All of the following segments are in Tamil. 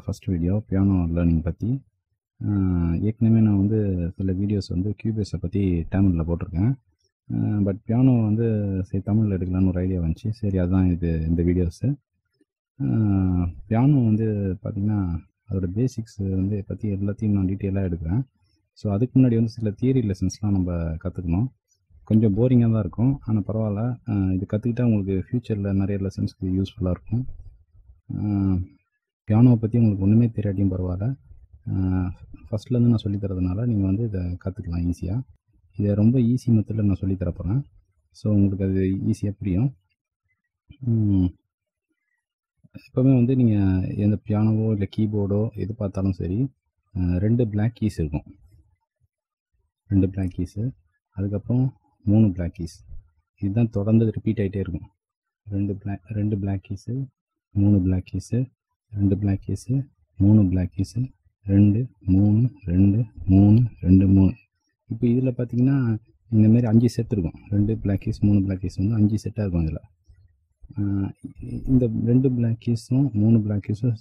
ஃபஸ்ட் வீடியோ பியானோ லேர்னிங் பற்றி ஏற்கனவே நான் வந்து சில வீடியோஸ் வந்து கியூபேஸை பற்றி தமிழில் போட்டிருக்கேன் பட் பியானோ வந்து சரி தமிழில் எடுக்கலான்னு ஒரு ஐடியா வந்துச்சு சரி அதுதான் இது இந்த வீடியோஸு பியானோ வந்து பார்த்திங்கன்னா அதோட பேசிக்ஸ் வந்து பற்றி எல்லாத்தையும் நான் டீட்டெயிலாக எடுக்கிறேன் ஸோ அதுக்கு முன்னாடி வந்து சில தியரி லெசன்ஸ்லாம் நம்ம கற்றுக்கணும் கொஞ்சம் போரிங்காக தான் இருக்கும் ஆனால் பரவாயில்ல இது கற்றுக்கிட்டா உங்களுக்கு ஃப்யூச்சரில் நிறைய லெசன்ஸ்க்கு யூஸ்ஃபுல்லாக இருக்கும் பியானோவை பற்றி உங்களுக்கு ஒன்றுமே தெரியாட்டியும் பரவாயில்ல ஃபஸ்ட்லேருந்து நான் சொல்லித்தரதுனால நீங்கள் வந்து இதை கற்றுக்கலாம் ஈஸியாக இதை ரொம்ப ஈஸி மெத்தடில் நான் சொல்லித்தர போகிறேன் ஸோ உங்களுக்கு அது ஈஸியாக புரியும் எப்போவுமே வந்து நீங்கள் எந்த பியானோவோ இல்லை கீபோர்டோ எது பார்த்தாலும் சரி ரெண்டு பிளாக் கீஸ் இருக்கும் ரெண்டு பிளாக் கீஸு அதுக்கப்புறம் மூணு பிளாக் கீஸ் இதுதான் தொடர்ந்து ரிப்பீட் ஆகிட்டே இருக்கும் ரெண்டு பிளாக் ரெண்டு பிளாக் கீஸு மூணு பிளாக் கீஸு ரெண்டு பிளாக் கீஸு மூணு பிளாக் கீஸு ரெண்டு மூணு ரெண்டு மூணு ரெண்டு மூணு இப்போ இதில் பார்த்தீங்கன்னா இந்தமாரி அஞ்சு செட் இருக்கும் ரெண்டு பிளாக் கீஸ் மூணு பிளாக் கீஸ் வந்து அஞ்சு செட்டாக இருக்கும் இதில் இந்த ரெண்டு பிளாக் கீஸும் மூணு பிளாக் கீஸும்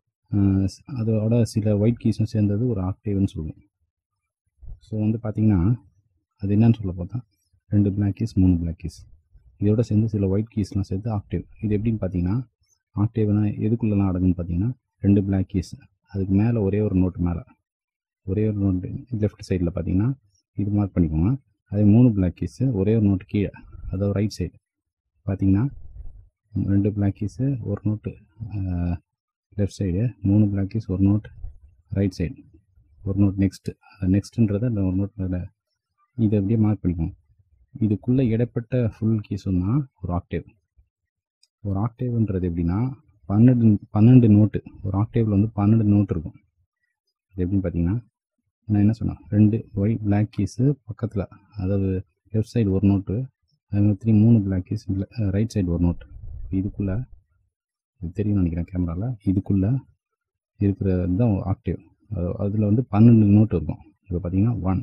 அதோட சில ஒயிட் கீஸும் சேர்ந்தது ஒரு ஆக்டேவ்னு சொல்லுவோம் ஸோ வந்து பார்த்திங்கன்னா அது என்னன்னு சொல்ல பார்த்தா ரெண்டு பிளாக் கீஸ் மூணு பிளாக் கீஸ் இதோட சேர்ந்து சில ஒயிட் கீஸ்லாம் சேர்த்து ஆக்டேவ் இது எப்படின்னு பார்த்தீங்கன்னா ஆக்டேவ்னா எதுக்குள்ளெல்லாம் அடங்குன்னு பார்த்தீங்கன்னா ரெண்டு பிளாக் கீஸ் அதுக்கு மேலே ஒரே ஒரு நோட்டு மேலே ஒரே ஒரு நோட்டு லெஃப்ட் சைடில் பார்த்தீங்கன்னா இது மார்க் பண்ணிக்கோங்க அதே மூணு பிளாக் கீஸு ஒரே ஒரு நோட்டு கீழே அதாவது ரைட் சைடு பார்த்தீங்கன்னா ரெண்டு பிளாக் கீஸு ஒரு நோட்டு லெஃப்ட் சைடு மூணு பிளாக் கீஸ் ஒரு நோட் ரைட் சைடு ஒரு நோட் நெக்ஸ்ட்டு நெக்ஸ்ட்டுன்றதை அந்த ஒரு நோட் இதை அப்படியே மார்க் பண்ணிக்கோங்க இதுக்குள்ளே இடைப்பட்ட ஃபுல் கீஸும் தான் ஒரு ஆக்டேவ் ஒரு ஆக்டேவ்ன்றது எப்படின்னா பன்னெண்டு பன்னெண்டு நோட்டு ஒரு ஆக்டேவில் வந்து பன்னெண்டு நோட்டு இருக்கும் அது எப்படின்னு பார்த்தீங்கன்னா நான் என்ன சொன்னேன் ரெண்டு ஒயிட் பிளாக் கீஸு பக்கத்தில் அதாவது லெஃப்ட் சைடு ஒரு நோட்டு அது த்ரீ மூணு பிளாக் கீஸ் ரைட் சைடு ஒரு நோட்டு இதுக்குள்ளே இது தெரியும் நினைக்கிறேன் கேமராவில் இதுக்குள்ளே இருக்கிறது தான் ஆக்டேவ் அதில் வந்து பன்னெண்டு நோட்டு இருக்கும் இப்போ பார்த்தீங்கன்னா one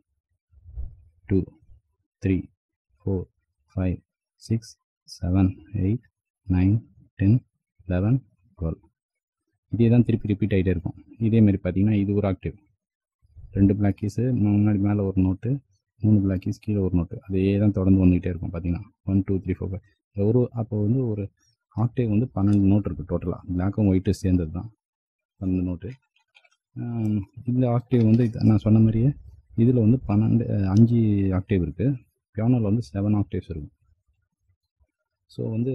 two three four five six seven eight nine ten eleven twelve இதே தான் திருப்பி ரிப்பீட் ஆகிட்டே இருக்கும் இதேமாரி பார்த்தீங்கன்னா இது ஒரு ஆக்டிவ் ரெண்டு பிளாக் கீஸு முன்னாடி மேலே ஒரு நோட்டு மூணு பிளாக் கீஸ் கீழே ஒரு நோட்டு அதே தான் தொடர்ந்து வந்துகிட்டே இருக்கும் பார்த்தீங்கன்னா one two three four five ஒரு அப்போ வந்து ஒரு ஆக்டேவ் வந்து பன்னெண்டு நோட் இருக்குது டோட்டலாக பிளாக்கும் ஒயிட்டும் சேர்ந்தது தான் பன்னெண்டு நோட்டு இந்த ஆக்டேவ் வந்து நான் சொன்ன மாதிரியே இதில் வந்து பன்னெண்டு அஞ்சு ஆக்டேவ் இருக்குது பியானோவில் வந்து செவன் ஆக்டேவ்ஸ் இருக்கும் ஸோ வந்து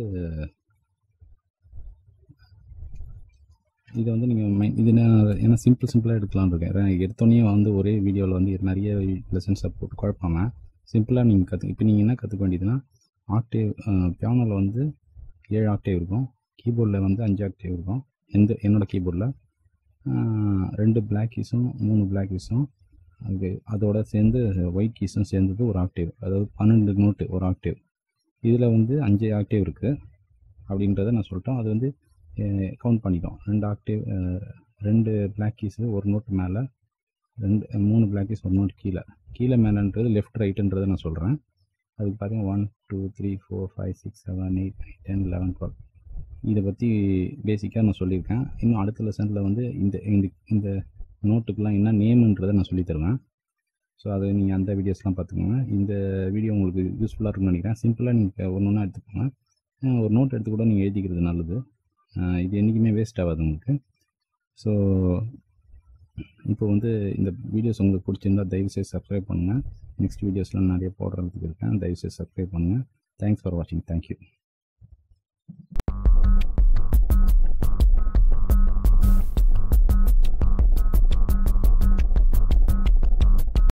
இதை வந்து நீங்கள் மை இது நான் ஏன்னா சிம்பிள் சிம்பிளாக எடுக்கலான்னு இருக்கேன் எடுத்தோடனே வந்து ஒரே வீடியோவில் வந்து நிறைய லெசன்ஸை போட்டு குழப்பாமல் சிம்பிளாக நீங்கள் கற்று இப்போ நீங்கள் என்ன கற்றுக்க வேண்டியதுன்னா ஆக்டேவ் பியானோவில் வந்து ஏழு ஆக்டேவ் இருக்கும் கீபோர்டில் வந்து அஞ்சு ஆக்டேவ் இருக்கும் எந்த என்னோடய கீபோர்டில் ரெண்டு பிளாக் கீஸும் மூணு பிளாக் கீஸும் அது அதோட சேர்ந்து ஒயிட் கீஸும் சேர்ந்தது ஒரு ஆக்டேவ் அதாவது பன்னெண்டு நோட்டு ஒரு ஆக்டேவ் இதில் வந்து அஞ்சு ஆக்டேவ் இருக்குது அப்படின்றத நான் சொல்லிட்டோம் அது வந்து கவுண்ட் பண்ணிட்டோம் ரெண்டு ஆக்டேவ் ரெண்டு பிளாக் கீஸு ஒரு நோட்டு மேலே ரெண்டு மூணு பிளாக் கீஸ் ஒரு நோட் கீழே கீழே மேலேன்றது லெஃப்ட் ரைட்டுன்றதை நான் சொல்கிறேன் அதுக்கு பார்த்தீங்கன்னா one two three four five six seven eight nine ten eleven twelve இதை பற்றி பேசிக்காக நான் சொல்லியிருக்கேன் இன்னும் அடுத்த லெசனில் வந்து இந்த இந்த இந்த நோட்டுக்கெலாம் என்ன நேமுன்றதை நான் சொல்லித்தருவேன் ஸோ அதை நீங்கள் அந்த வீடியோஸ்லாம் பார்த்துக்கோங்க இந்த வீடியோ உங்களுக்கு யூஸ்ஃபுல்லாக இருக்கும்னு நினைக்கிறேன் சிம்பிளாக நீங்கள் ஒன்று ஒன்றா எடுத்துக்கோங்க ஒரு நோட் எடுத்து கூட நீங்கள் எழுதிக்கிறது நல்லது இது என்றைக்குமே வேஸ்ட் ஆகாது உங்களுக்கு ஸோ இப்போ வந்து இந்த வீடியோஸ் உங்களுக்கு பிடிச்சிருந்தா தயவுசெய்து சப்ஸ்கிரைப் பண்ணுங்கள் நெக்ஸ்ட் வீடியோஸ்லாம் நிறைய போடுறதுக்கு இருக்கேன் தயவுசெய்து சப்ஸ்கிரைப் பண்ணுங்கள் தேங்க்ஸ் ஃபார் வாட்சிங் தேங்க்யூ